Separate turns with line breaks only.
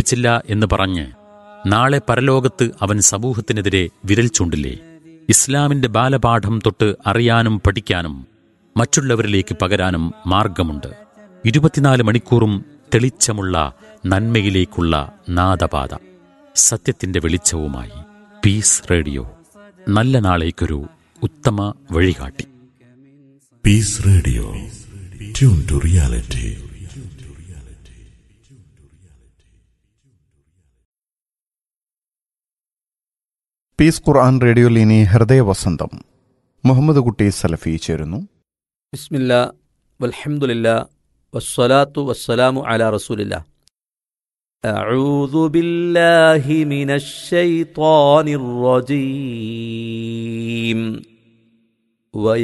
പഠിച്ചില്ല എന്ന് പറഞ്ഞ് നാളെ പരലോകത്ത് അവൻ സമൂഹത്തിനെതിരെ വിരൽ ചൂണ്ടില്ലേ ഇസ്ലാമിന്റെ ബാലപാഠം തൊട്ട് അറിയാനും പഠിക്കാനും മറ്റുള്ളവരിലേക്ക് പകരാനും മാർഗമുണ്ട് ഇരുപത്തിനാല് മണിക്കൂറും തെളിച്ചമുള്ള നന്മയിലേക്കുള്ള നാദപാത സത്യത്തിന്റെ വെളിച്ചവുമായി പീസ് റേഡിയോ നല്ല നാളേക്കൊരു ഉത്തമ വഴികാട്ടി
Peace Radio. Tune to reality.
Peace Quran റേഡിയോയിൽ ഇനി ഹൃദയവസന്തം മുഹമ്മദ് കുട്ടി സലഫി ചേരുന്നു
ബിസ്മില്ല വൽഹംദുലില്ല വസ്സലാത്തു വസ്സലാമു അലാ റസൂലില്ല أعوذ بالله من الشيطان الرجيم